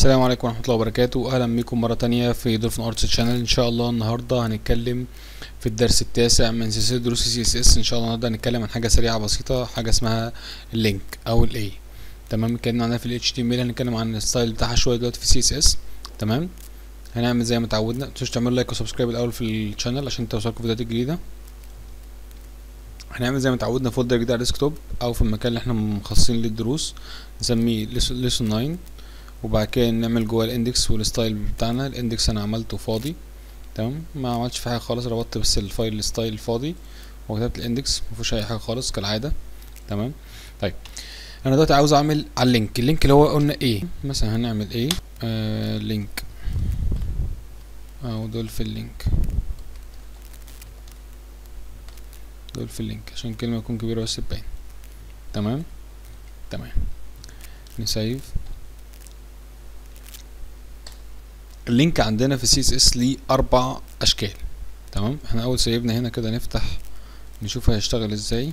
السلام عليكم ورحمة الله وبركاته أهلا بكم مرة تانية في دولفين أرتس شانل إن شاء الله النهاردة هنتكلم في الدرس التاسع من سلسلة دروس سي اس اس إن شاء الله النهاردة هنتكلم عن حاجة سريعة بسيطة حاجة اسمها اللينك أو الاي تمام اتكلمنا عنها في ال HTML هنتكلم عن الستايل بتاعها شوية دلوقتي في سي اس اس تمام هنعمل زي ما اتعودنا متنسوش تعملوا لايك وسبسكرايب الأول في الشانل عشان توصلكوا فيديوهات جديدة هنعمل زي ما اتعودنا فولدر جديد على الديسكتوب أو في المكان اللي احنا مخصصين للدروس نسميه ليسون 9 وبعد كده نعمل جوه الاندكس والستايل بتاعنا الاندكس انا عملته فاضي تمام ما عملتش في حاجه خالص ربطت بس الفايل الستايل الفاضي وكتبت الاندكس مفيهوش اي حاجه خالص كالعاده تمام طيب انا دلوقتي عاوز اعمل على اللينك اللينك اللي هو قلنا ايه مثلا هنعمل ايه آه لينك او دول في اللينك دول في اللينك عشان الكلمه تكون كبيره بس تبان تمام تمام نسيف اللينك عندنا في سي اس اس ليه اربع اشكال تمام احنا اول سيبنا هنا كده نفتح نشوف هيشتغل ازاي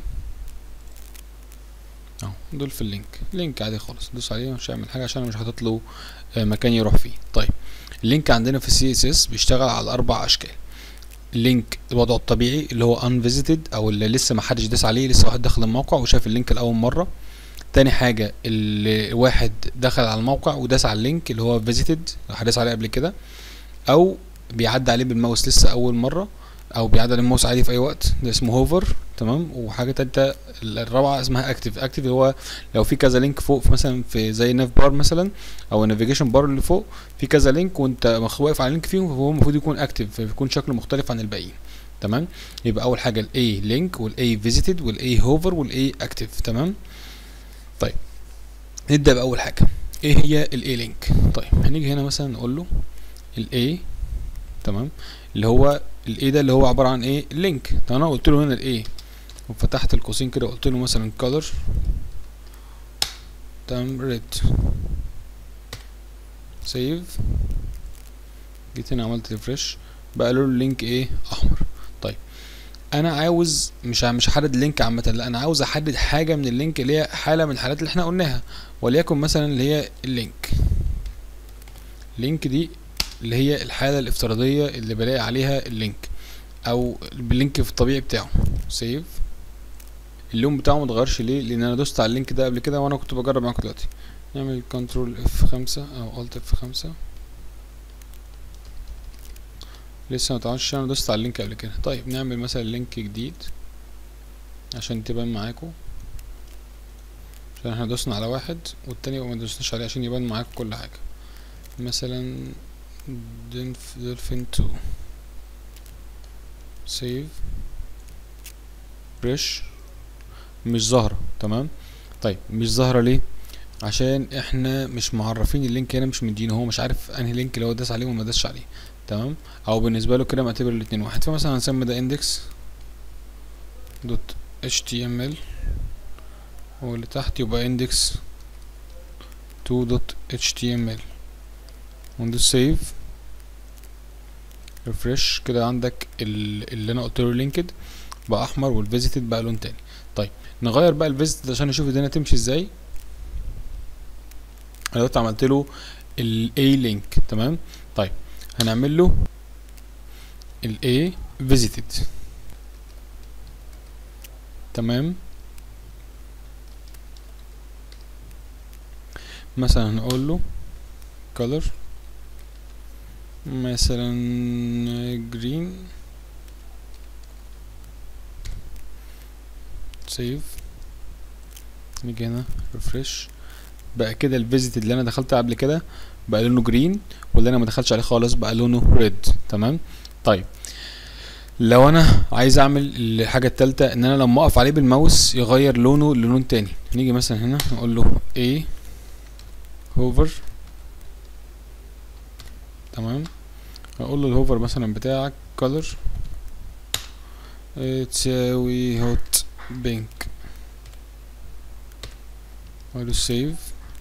اهو دول في اللينك لينك عادي خالص دوس عليه مش هيعمل حاجه عشان مش حاطط له مكان يروح فيه طيب اللينك عندنا في سي اس اس بيشتغل على اربع اشكال اللينك الوضع الطبيعي اللي هو unvisited او اللي لسه ما حدش داس عليه لسه واحد دخل الموقع وشاف اللينك لاول مره تاني حاجة اللي واحد دخل على الموقع وداس على اللينك اللي هو فيزيتد لو حدث عليه قبل كده او بيعدي عليه بالماوس لسه اول مرة او بيعدي عليه الماوس عادي في اي وقت ده اسمه هوفر تمام وحاجة تالتة الرابعة اسمها اكتف اكتف اللي هو لو في كذا لينك فوق في مثلا في زي ناف بار مثلا او النافيجيشن بار اللي فوق في كذا لينك وانت واقف على لينك فيهم فهو المفروض يكون اكتف فبيكون شكله مختلف عن الباقيين تمام يبقى اول حاجة الاي لينك والاي فيزيتد والاي هوفر والاي اكتف تمام طيب نبدا باول حاجه ايه هي الاي لينك طيب هنيجي هنا مثلا نقول له الاي تمام اللي هو الاي ده اللي هو عباره عن ايه اللينك طب انا قلت له هنا الاي وفتحت القوسين كده قلت له مثلا color تمام ريد سيف جيت هنا عملت ريفرش بقى له اللينك ايه احمر طيب انا عاوز مش مش هحدد لينك عامه لا انا عاوز احدد حاجه من اللينك اللي هي حاله من الحالات اللي احنا قلناها وليكن مثلا اللي هي اللينك اللينك دي اللي هي الحاله الافتراضيه اللي بلاقي عليها اللينك او اللينك في الطبيعي بتاعه سيف اللون بتاعه متغيرش ليه لان انا دوست على اللينك ده قبل كده وانا كنت بجرب معاكم دلوقتي نعمل كنترول اف خمسة او الت اف خمسة لسه متعرفش انا دوست على اللينك قبل كده طيب نعمل مثلا لينك جديد عشان تبان معاكم عشان احنا دوسنا على واحد والتاني ما دوسناش عليه عشان يبان معاكم كل حاجة مثلا دولفين تو سيف بريش مش ظاهرة تمام طيب مش ظاهرة ليه عشان احنا مش معرفين اللينك هنا مش مدينه هو مش عارف انهي لينك اللي هو داس عليه وما داسش عليه تمام او بالنسبه له كده معتبر الاتنين واحد فمثلا هنسمي ده اندكس دوت اتش تي ام ال واللي تحت يبقى اندكس 2 دوت اتش تي ام ال وندوس سيف ريفرش كده عندك اللي انا قلت له لينكد بقى احمر والفيزيتد بقى لون تاني طيب نغير بقى الفيزيتد عشان نشوف الدنيا تمشي ازاي انا دلوقتي عملت له الاي لينك تمام طيب هنعمل له ال A visited تمام مثلا هنقول له color مثلا green save نيجي هنا refresh بقى كده الفيزيتد اللي انا دخلت قبل كده بقى لونه جرين واللي انا ما دخلتش عليه خالص بقى لونه ريد تمام طيب لو انا عايز اعمل الحاجه الثالثه ان انا لما اقف عليه بالماوس يغير لونه للون تاني نيجي مثلا هنا نقول له A هوفر تمام اقول له الهوفر مثلا بتاعك color تساوي هوت بينك اقول له سيف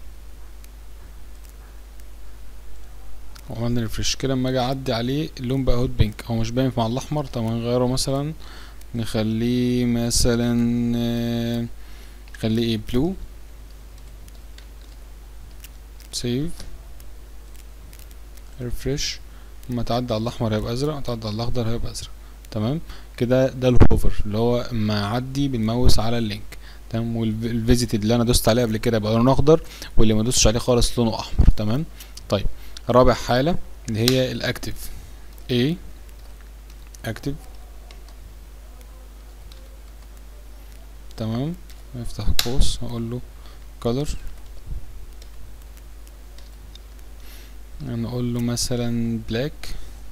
وعملنا ريفرش كده لما اجي اعدي عليه اللون بقى هوت بينك هو مش باين مع الاحمر طب هنغيره مثلا نخليه مثلا نخليه ايه بلو سيف ريفرش لما تعدي على الاحمر هيبقى ازرق لما تعدي على الاخضر هيبقى ازرق تمام كده ده الهوفر اللي هو اما اعدي بالماوس على اللينك تمام والفيزيتد اللي انا دوست عليه قبل كده يبقى لونه اخضر واللي ما دوستش عليه خالص لونه احمر تمام طيب رابع حاله اللي هي الاكتف A اكتف تمام نفتح قوس اقول له color نقول له مثلا black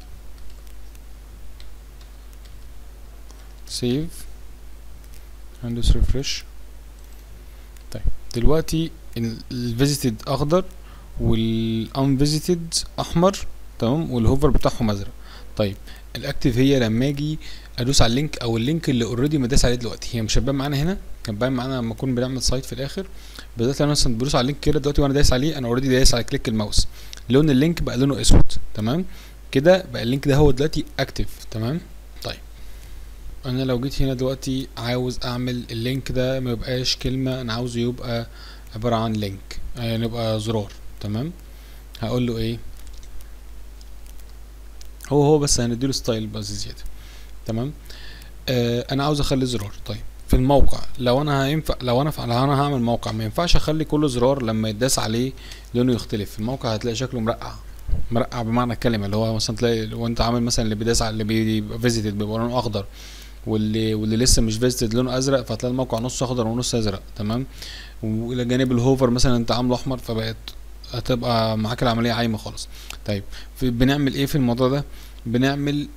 save هندوس ريفرش طيب دلوقتي الفيزيتد اخضر والانفيزيتد احمر تمام والهوفر بتاعهم ازرق طيب الاكتف هي لما اجي ادوس على اللينك او اللينك اللي اوريدي مداس عليه دلوقتي هي مش هتبان معانا هنا كان باين معانا لما نكون بنعمل سايت في الاخر بالذات لو انا مثلا بدوس على اللينك كده دلوقتي وانا دايس عليه انا اوريدي دايس على كليك الماوس لون اللينك بقى لونه اسود تمام كده بقى اللينك ده هو دلوقتي اكتف تمام طيب انا لو جيت هنا دلوقتي عاوز اعمل اللينك ده ما يبقاش كلمه انا عاوزه يبقى عباره عن لينك يعني يبقى زرار تمام هقول له ايه هو هو بس هنديله ستايل بس زياده تمام آه انا عاوز اخلي زرار طيب في الموقع لو انا هينفع لو انا لو انا هعمل موقع ما ينفعش اخلي كل زرار لما يتداس عليه لونه يختلف في الموقع هتلاقي شكله مرقع مرقع بمعنى الكلمه اللي هو مثلا تلاقي وانت عامل مثلا اللي بيداس على اللي بيبقى فيزيتد بيبقى لونه اخضر واللي واللي لسه مش فيزيتد لونه ازرق فهتلاقي الموقع نص اخضر ونص ازرق تمام والى جانب الهوفر مثلا انت عامله احمر فبقت هتبقى معاك العمليه عايمه خالص طيب بنعمل ايه في الموضوع ده بنعمل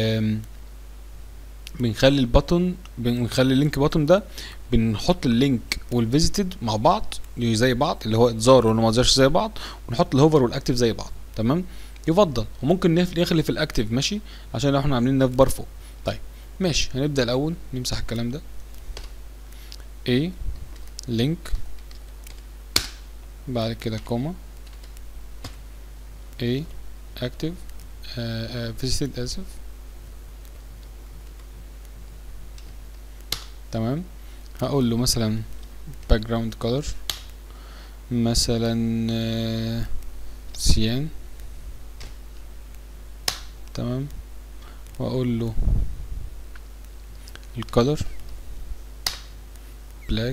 بنخلي البطن بنخلي اللينك بطن ده بنحط اللينك والفيزيتد مع بعض زي بعض اللي هو اتزار ولا ما اتزارش زي بعض ونحط الهوفر والاكتف زي بعض تمام يفضل وممكن نخلي في الاكتف ماشي عشان لو احنا عاملين ناف بار فوق طيب ماشي هنبدا الاول نمسح الكلام ده A link بعد كده كوما A active uh, uh, visited اسف تمام هقول له مثلا background color مثلا آه سيان تمام واقول له الكولر بلاك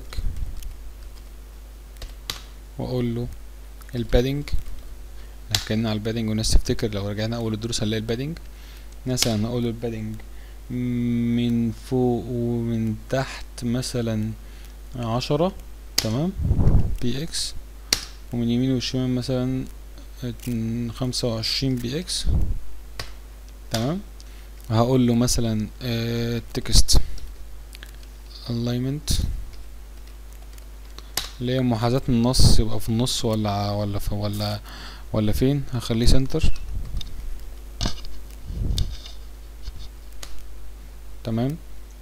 واقول له البادنج اتكلمنا على البادنج والناس تفتكر لو رجعنا اول الدروس هنلاقي البادنج مثلا هقول له البادنج من فوق ومن تحت مثلا عشرة تمام بي اكس ومن يمين والشمال مثلا خمسة وعشرين بي اكس تمام هقول له مثلا تكست alignment اللي هي محاذاة النص يبقى في النص ولا ولا في ولا ولا فين هخليه سنتر تمام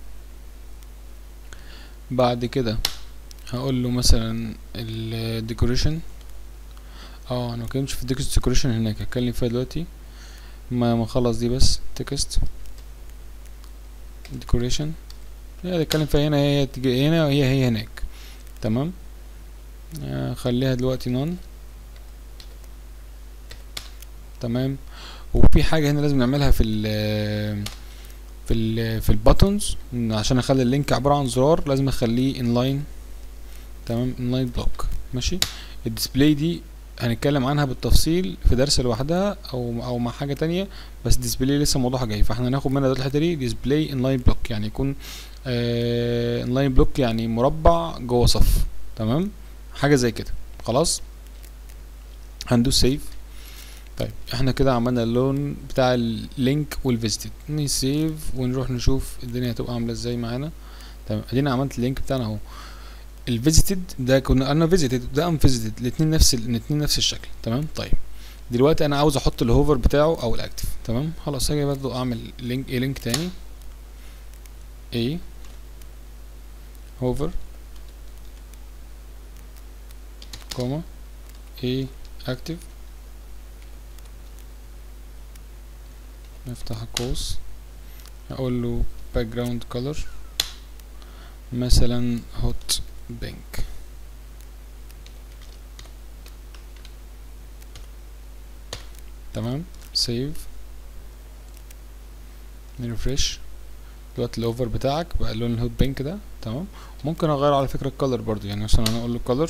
بعد كده هقول له مثلا الديكوريشن اه انا مكلمش في التكست ديكوريشن هناك هتكلم فيها دلوقتي ما ما خلص دي بس تكست ديكوريشن هي هتكلم فيها هنا هي هنا وهي هي هناك تمام خليها دلوقتي نون تمام وفي حاجه هنا لازم نعملها في ال في ال في الباتونز عشان اخلي اللينك عباره عن زرار لازم اخليه انلاين تمام انلاين بلوك ماشي الديسبلاي دي هنتكلم عنها بالتفصيل في درس لوحدها او او مع حاجه تانية بس ديسبلاي لسه موضوعها جاي فاحنا هناخد منها دلوقتي الحته دي ديسبلاي انلاين بلوك يعني يكون آه انلاين بلوك يعني مربع جوه صف تمام حاجه زي كده خلاص هندوس سيف طيب احنا كده عملنا اللون بتاع اللينك والفيزيتد نسيف ونروح نشوف الدنيا هتبقى عامله ازاي معانا تمام ادينا عملت اللينك بتاعنا اهو الفيزيتد ده كنا انا فيزيتد ده ام فيزيتد الاثنين نفس الاثنين نفس الشكل تمام طيب دلوقتي انا عاوز احط الهوفر بتاعه او الاكتف تمام خلاص هاجي برضه اعمل لينك ايه لينك تاني ايه هوفر كوما ايه اكتف نفتح القوس اقول له background color مثلا hot pink تمام سيف نرفرش دلوقتي الاوفر بتاعك بقى اللون الهوت بينك ده تمام ممكن اغير على فكره الكالر برضو يعني مثلا انا اقول له كالر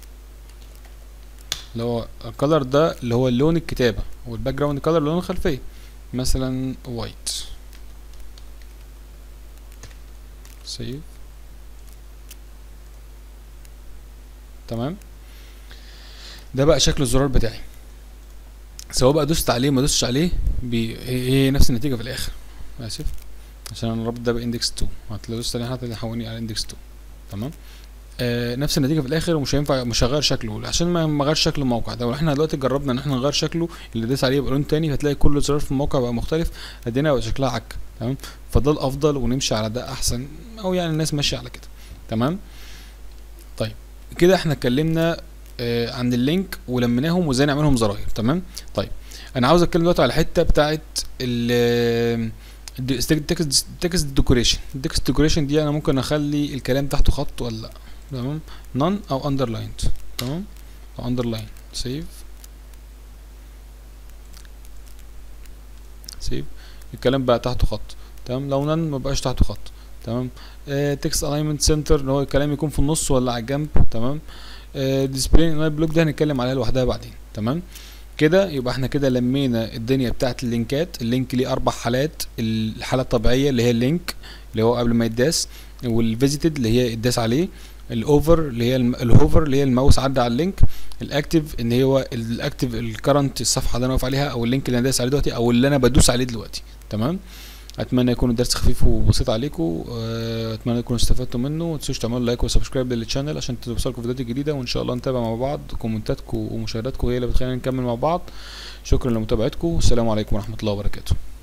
اللي هو الكالر ده اللي هو لون الكتابه والباك جراوند كالر لون الخلفيه مثلا وايت سيف تمام ده بقى شكل الزرار بتاعي سواء بقى دوست عليه ما دوستش عليه بي... هي نفس النتيجه في الاخر اسف عشان انا رابط ده باندكس 2 هتلاقي دوست عليه هتلاقي حولني على اندكس 2 تمام آه نفس النتيجه في الاخر ومش هينفع مش هغير شكله عشان ما ما غيرش شكل الموقع ده واحنا دلوقتي جربنا ان احنا نغير شكله اللي داس عليه يبقى لون تاني هتلاقي كل زرار في الموقع بقى مختلف ادينا بقى شكلها عك تمام فده الافضل ونمشي على ده احسن او يعني الناس ماشيه على كده تمام طيب كده احنا اتكلمنا آه عن اللينك ولميناهم وازاي نعملهم زراير تمام طيب انا عاوز اتكلم دلوقتي على الحته بتاعت ال تكست تكست ديكوريشن التكست ديكوريشن دي انا ممكن اخلي الكلام تحته خط ولا لا تمام نون او اندرلايند تمام او اندرلاين سيف سيف الكلام بقى تحته خط تمام لو نون ما بقاش تحته خط تمام تكست الاينمنت سنتر اللي هو الكلام يكون في النص ولا على الجنب تمام ديسبلاي ان بلوك ده هنتكلم عليها لوحدها بعدين تمام كده يبقى احنا كده لمينا الدنيا بتاعت اللينكات اللينك ليه اربع حالات الحاله الطبيعيه اللي هي اللينك اللي هو قبل ما يداس والفيزيتد اللي هي اتداس عليه الاوفر اللي هي الهوفر اللي هي الماوس عدى على اللينك الاكتف ان هو الاكتف الكرنت الصفحه اللي انا واقف عليها او اللينك اللي انا دايس عليه دلوقتي او اللي انا بدوس عليه دلوقتي تمام اتمنى يكون الدرس خفيف وبسيط عليكم اتمنى تكونوا استفدتوا منه وما تنسوش تعملوا لايك وسبسكرايب للشانل عشان توصلكم فيديوهات جديده وان شاء الله نتابع مع بعض كومنتاتكم ومشاهداتكم هي اللي بتخلينا نكمل مع بعض شكرا لمتابعتكم والسلام عليكم ورحمه الله وبركاته